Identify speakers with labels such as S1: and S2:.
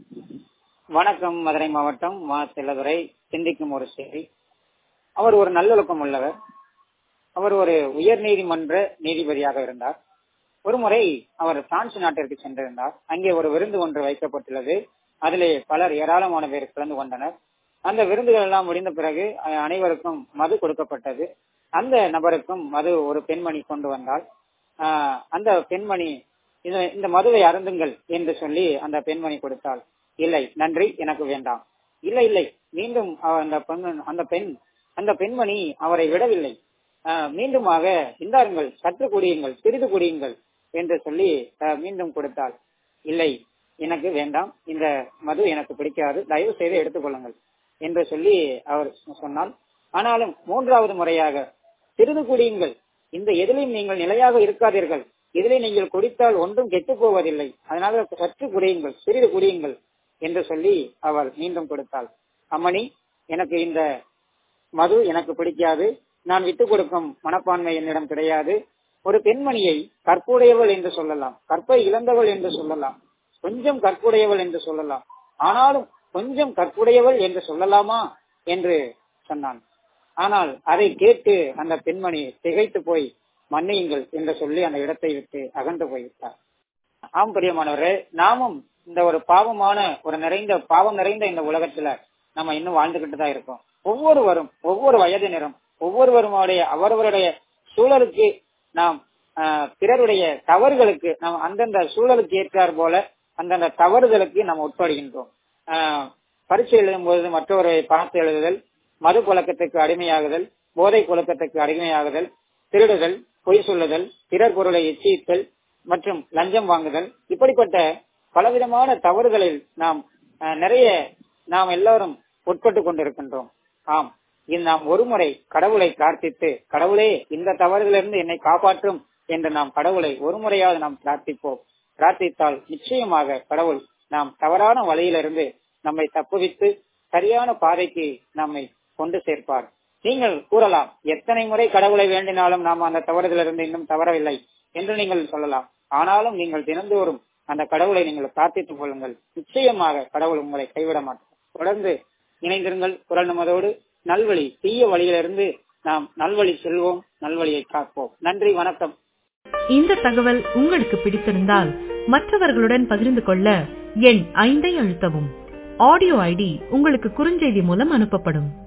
S1: வணக்கம் மதுரை மாவட்டம் மா செல்லதுரை சிந்திக்கும் ஒரு செய்தி அவர் ஒரு நல்லொழுக்கம் உள்ளவர் அவர் ஒரு உயர் நீதிமன்ற நீதிபதியாக இருந்தார் ஒருமுறை அவர் பிரான்ஸ் நாட்டிற்கு சென்றிருந்தார் அங்கே ஒரு விருந்து ஒன்று வைக்கப்பட்டுள்ளது அதிலே பலர் ஏராளமான பேர் கலந்து கொண்டனர் அந்த விருந்துகள் எல்லாம் முடிந்த பிறகு அஹ், அனைவருக்கும் மது கொடுக்கப்பட்டது அந்த நபருக்கும் மது ஒரு பெண்மணி கொண்டு வந்தால் ஆஹ், அந்த பெண்மணி இந்த இந்த மதுவை அருந்துங்கள் என்று சொல்லி அந்த பெண்மணி கொடுத்தாள் இல்லை நன்றி எனக்கு வேண்டாம் இல்லை இல்லை மீண்டும் அவ- அந்த பெண் அந்த பெண் அந்த பெண்மணி அவரை விடவில்லை ஆஹ், மீண்டுமாக இந்தாருங்கள் சற்று குடியுங்கள் சிறிது குடியுங்கள் என்று சொல்லி ஆஹ், மீண்டும் கொடுத்தாள் இல்லை எனக்கு வேண்டாம் இந்த மது எனக்கு பிடிக்காது தயவு செய்து எடுத்துக்கொள்ளுங்கள் என்று சொல்லி அவர் சொன்னால் ஆனாலும் மூன்றாவது முறையாக சிறிது குடியுங்கள் இந்த எதிலையும் நீங்கள் நிலையாக இருக்காதீர்கள் இதிலே நீங்கள் குடித்தால் ஒன்றும் கெட்டு போவதில்லை அதனால சற்று குடியுங்கள் சிறிது குடியுங்கள் என்று சொல்லி அவள் மீண்டும் கொடுத்தாள் அம்மணி எனக்கு இந்த மது எனக்கு பிடிக்காது நான் விட்டுக் கொடுக்கும் மனப்பான்மை என்னிடம் கிடையாது ஒரு பெண்மணியை கற்புடையவள் என்று சொல்லலாம் கற்பை இழந்தவள் என்று சொல்லலாம் கொஞ்சம் கற்புடையவள் என்று சொல்லலாம் ஆனாலும் கொஞ்சம் கற்புடையவள் என்று சொல்லலாமா என்று சொன்னான் ஆனால் அதை கேட்டு அந்த பெண்மணி திகைத்து போய் மன்னியுங்கள் என்று சொல்லி அந்த இடத்தை விட்டு அகன்று போய்விட்டார் ஆம் பிரியமானவரே நாமும் இந்த ஒரு பாவமான ஒரு நிறைந்த பாவம் நிறைந்த இந்த உலகத்துல நம்ம இன்னும் வாழ்ந்துகிட்டு தான் இருக்கோம் ஒவ்வொருவரும் ஒவ்வொரு வயதினரும் ஒவ்வொருவருடைய அவரவருடைய சூழலுக்கு நாம் ஆஹ், பிறருடைய தவறுகளுக்கு நாம் அந்தந்த சூழலுக்கு ஏற்றார் போல அந்தந்த தவறுகளுக்கு நாம் உட்படுகின்றோம் ஆஹ், பரீட்சை எழுதும் போது மற்றவரை பார்த்து எழுதுதல் மது பழக்கத்துக்கு அடிமையாகுதல் போதை பழக்கத்துக்கு அடிமையாகுதல் திருடுதல் பொய் சொல்லுதல் பிறர் பொருளை எச்சித்தல் மற்றும் லஞ்சம் வாங்குதல் இப்படிப்பட்ட பலவிதமான தவறுகளில் நாம் அஹ், நிறைய நாம் எல்லாரும் உட்பட்டு கொண்டிருக்கின்றோம் ஆம் இது நாம் ஒருமுறை கடவுளை பிரார்த்தித்து கடவுளே இந்த தவறுகளிலிருந்து என்னை காப்பாற்றும் என்று நாம் கடவுளை ஒருமுறையாவது நாம் பிரார்த்திப்போம் பிரார்த்தித்தால் நிச்சயமாக கடவுள் நாம் தவறான வழியிலிருந்து நம்மை தப்புவித்து சரியான பாதைக்கு நம்மை கொண்டு சேர்ப்பார் நீங்கள் கூறலாம் எத்தனை முறை கடவுளை வேண்டினாலும் நாம் அந்த தவறுகளிலிருந்து இன்னும் தவறவில்லை என்று நீங்கள் சொல்லலாம் ஆனாலும் நீங்கள் தினந்தோறும் அந்த கடவுளை நீங்கள் பிரார்த்தித்துக் கொள்ளுங்கள் நிச்சயமாக கடவுள் உங்களை கைவிட மாட்டார் தொடர்ந்து இணைந்திருங்கள் குரல் நமதோடு நல்வழி தீய வழியிலிருந்து நாம் நல்வழி செல்வோம் நல்வழியை காப்போம் நன்றி வணக்கம்
S2: இந்த தகவல் உங்களுக்கு பிடித்திருந்தால் மற்றவர்களுடன் பகிர்ந்து கொள்ள எண் ஐந்தை அழுத்தவும் ஆடியோ ஐடி உங்களுக்கு குறுஞ்செய்தி மூலம் அனுப்பப்படும்